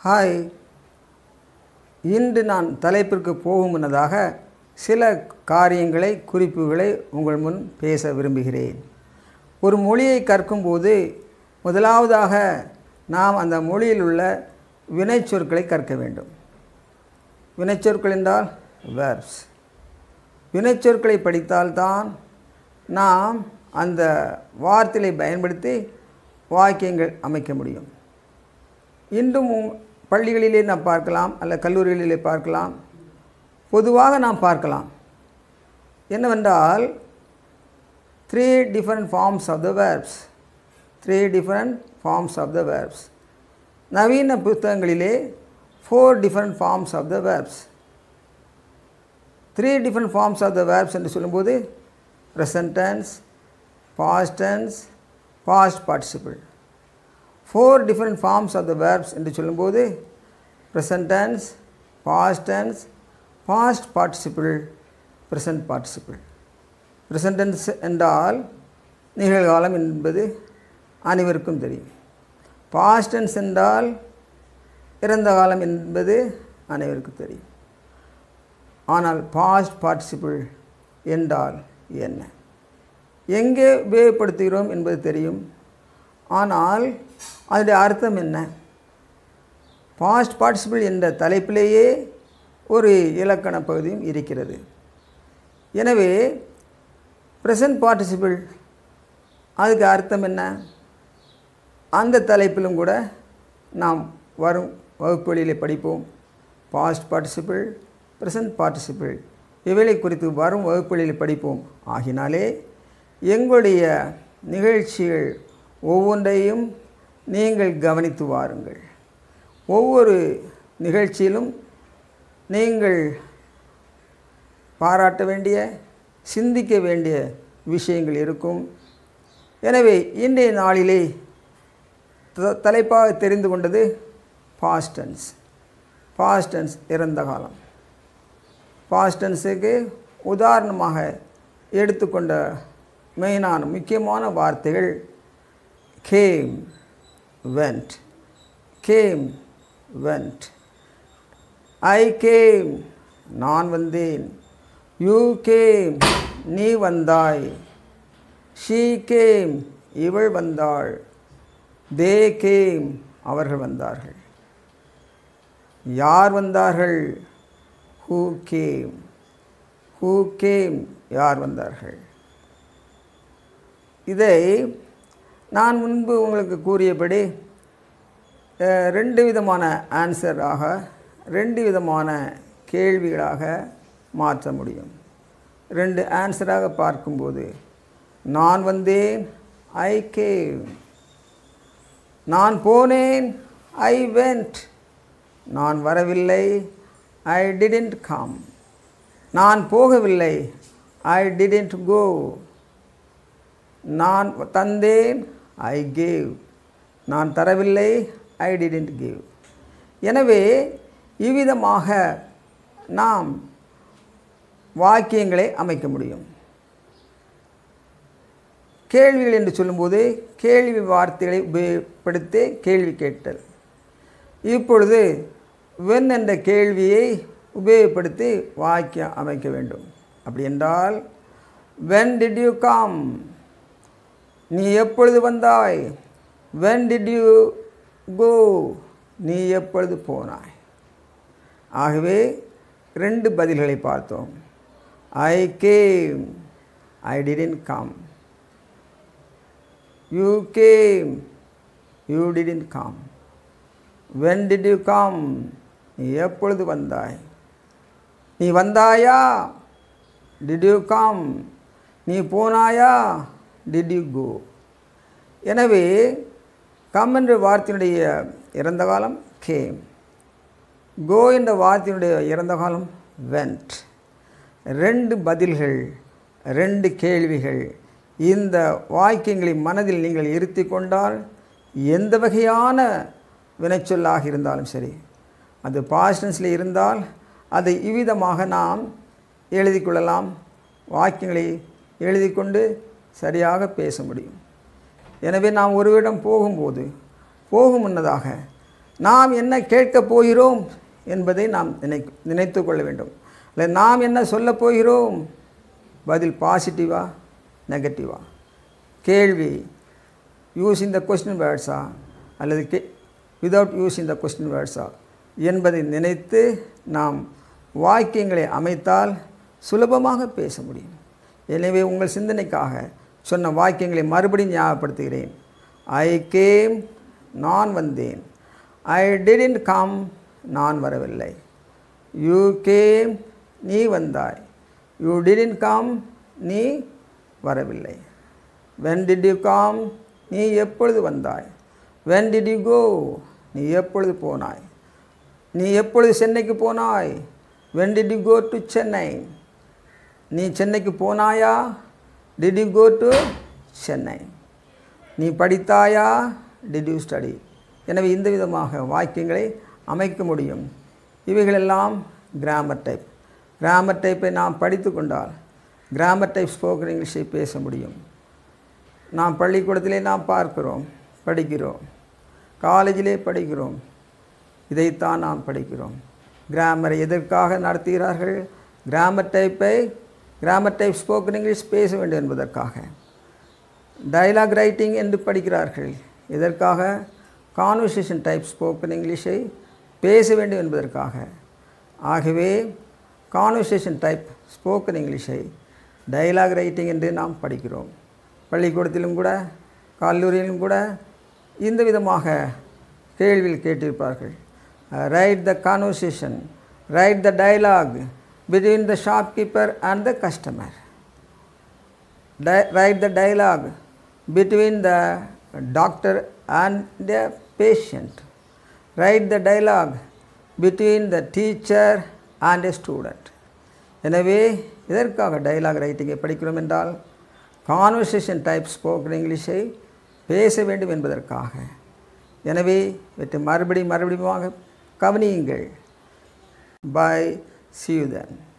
Hi இன்று நான் தலைப்பிற்கு போகும் முன்னதாக சில காரியங்களை குறிப்புகளை உங்கள் முன் பேச விரும்புகிறேன் ஒரு மொழியை கற்கும்போது முதலாவதாக நாம் அந்த மொழியில் உள்ள வினைச்சொற்களை கற்க வேண்டும் வினைச்சொற்கள் என்றால் வேர்ப்ஸ் வினைச்சொற்களை படித்தால்தான் நாம் அந்த வார்த்தையை பயன்படுத்தி வாக்கியங்கள் அமைக்க முடியும் இன்றும் உங்- பள்ளிகளிலே நாம் பார்க்கலாம் அல்ல கல்லூரிகளிலே பார்க்கலாம் பொதுவாக நாம் பார்க்கலாம் என்னவென்றால் three different forms of the verbs three different forms of the verbs நவீன புத்தகங்களிலே four different forms of the verbs three different forms of the verbs என்று சொல்லும்போது present tense past tense past participle four different forms of the verbs என்று சொல்லும்போது present tense past tense past participle present participle present tense என்றால் நிகழ்காலம் என்பது அனைவருக்கும் தெரியும் past tense என்றால் இறந்த காலம் என்பது அனைவருக்கும் தெரியும் ஆனால் பாஸ்ட் பார்ட்டிசிபிள் என்றால் என்ன எங்கே உபயோகப்படுத்துகிறோம் என்பது தெரியும் ஆனால் அதனுடைய அர்த்தம் என்ன பாஸ்ட் பார்ட்டிசிபிள் என்ற தலைப்பிலேயே ஒரு இலக்கண பகுதியும் இருக்கிறது எனவே ப்ரெசன்ட் பார்ட்டிசிபிள் அதுக்கு அர்த்தம் என்ன அந்த தலைப்பிலும் கூட நாம் வரும் வகுப்புகளிலே படிப்போம் பாஸ்ட் பார்ட்டிசிபிள் ப்ரெசன்ட் பார்ட்டிசிபிள் இவைகளை குறித்து வரும் வகுப்புகளில் படிப்போம் ஆகினாலே எங்களுடைய நிகழ்ச்சிகள் ஒவ்வொன்றையும் நீங்கள் கவனித்து வாருங்கள் ஒவ்வொரு நிகழ்ச்சியிலும் நீங்கள் பாராட்ட வேண்டிய சிந்திக்க வேண்டிய விஷயங்கள் இருக்கும் எனவே இன்றைய நாளிலே த- தலைப்பாக தெரிந்து கொண்டது பாஸ்டன்ஸ் பாஸ்டன்ஸ் இறந்த காலம் பாஸ்டன்ஸுக்கு உதாரணமாக எடுத்துக்கொண்ட மெயினான முக்கியமான வார்த்தைகள் came went came went I came நான் வந்தேன் யூ கேம் நீ வந்தாய் ஷீ கேம் இவள் வந்தாள் தே கேம் அவர்கள் வந்தார்கள் யார் வந்தார்கள் ஹூ கேம் ஹூ கேம் யார் வந்தார்கள் இதை நான் முன்பு உங்களுக்கு கூறியபடி அஹ், ரெண்டு விதமான ஆன்சராக ரெண்டு விதமான கேள்விகளாக மாற்ற முடியும் ரெண்டு ஆன்சராக பார்க்கும்போது நான் வந்தேன் ஐ கேம் நான் போனேன் ஐ வெண்ட் நான் வரவில்லை ஐ டிடென்ட் கம் நான் போகவில்லை ஐ டிடென்ட் கோ நான் தந்தேன் ஐ கேவ் நான் தரவில்லை ஐ டிடென்ட் கிவ் எனவே இவ்விதமாக நாம் வாக்கியங்களை அமைக்க முடியும் கேள்விகள் என்று சொல்லும்போது கேள்வி வார்த்தைகளை உபயோகப்படுத்தி கேள்வி கேட்டல் இப்பொழுது வென் என்ற கேள்வியை உபயோகப்படுத்தி வாக்கியம் அமைக்க வேண்டும் அப்படி என்றால் வென் டிட் யூ கம் நீ எப்பொழுது வந்தாய் வென் டிட் யூ கோ நீ எப்பொழுது போனாய் ஆகவே ரெண்டு பதில்களை பார்த்தோம் I came I didn't come you came you didn't come when did you come நீ எப்பொழுது வந்தாய் நீ வந்தாயா டிட் யூ கம் நீ போனாயா டிட் யூ கோ எனவே கம் என்ற வார்த்தையினுடைய இறந்த காலம் கேம் கோ என்ற வார்த்தையினுடைய இறந்த காலம் வெண்ட் ரெண்டு பதில்கள் ரெண்டு கேள்விகள் இந்த வாக்கியங்களை மனதில் நீங்கள் இருத்தி கொண்டால் எந்த வகையான வினைச்சொல்லாக இருந்தாலும் சரி அது பாஸ்டன்ஸில் இருந்தால் அதை இவ்விதமாக நாம் எழுதி கொள்ளலாம் வாக்கியங்களை எழுதி கொண்டு சரியாக பேச முடியும் எனவே நாம் ஒருவரிடம் போகும்போது போகும் முன்னதாக நாம் என்ன கேட்கப் போகிறோம் என்பதை நாம் நினை நினைத்து கொள்ள வேண்டும் இல்லை நாம் என்ன சொல்லப் போகிறோம் பதில் பாசிட்டிவா நெகட்டிவா கேள்வி யூஸிங் த கொஸ்டின் வேர்ட்ஸா அல்லது கே விதவுட் யூஸிங் த கொஸ்டின் வேர்ட்ஸா என்பதை நினைத்து நாம் வாக்கியங்களை அமைத்தால் சுலபமாக பேச முடியும் எனவே உங்கள் சிந்தனைக்காக சொன்ன வாக்கியங்களை மறுபடியும் ஞாபகப்படுத்துகிறேன் ஐ கேம் நான் வந்தேன் ஐ டிடன்ட் கம் நான் வரவில்லை யூ கேம் நீ வந்தாய் யூ டிடன்ட் கம் நீ வரவில்லை வென் டிட் யூ கம் நீ எப்பொழுது வந்தாய் வென் டிட் யூ கோ நீ எப்பொழுது போனாய் நீ எப்பொழுது சென்னைக்கு போனாய் when did you go to Chennai நீ சென்னைக்கு போனாயா did you go to Chennai நீ படித்தாயா டிட் யூ ஸ்டடி எனவே இந்த விதமாக வாக்கியங்களை அமைக்க முடியும் இவைகளெல்லாம் கிராமர் டைப் கிராமர் டைப்பை நாம் படித்து கொண்டால் கிராமர் டைப் ஸ்போக்கன் இங்கிலீஷை பேச முடியும் நாம் பள்ளிக்கூடத்திலே நாம் பார்க்கிறோம் படிக்கிறோம் காலேஜிலே படிக்கிறோம் இதைத்தான் நாம் படிக்கிறோம் கிராமரை எதற்காக நடத்துகிறார்கள் கிராமர் டைப்பை கிராமர் டைப் ஸ்போக்கன் இங்கிலீஷ் பேச வேண்டும் என்பதற்காக டயலாக் ரைட்டிங் என்று படிக்கிறார்கள் இதற்காக கான்வர்சேஷன் டைப் ஸ்போக்கன் இங்கிலீஷை பேச வேண்டும் என்பதற்காக ஆகவே கான்வர்சேஷன் டைப் ஸ்போக்கன் இங்கிலீஷை டயலாக் ரைட்டிங் என்று நாம் படிக்கிறோம் பள்ளிக்கூடத்திலும் கூட கல்லூரியிலும் கூட இந்த விதமாக கேள்வியில் கேட்டிருப்பார்கள் write the conversation write the dialogue between the shopkeeper and the customer di- write the dialogue between the doctor and the patient. Write the dialogue between the teacher and a student. எனவே இதற்காக dialogue ரைட்டிங்கை படிக்கிறோம் என்றால் conversation type spoken இங்கிலீஷை பேச வேண்டும் என்பதற்காக எனவே இவற்றை மறுபடியும் மறுபடியும் கவனியுங்கள் பை see you then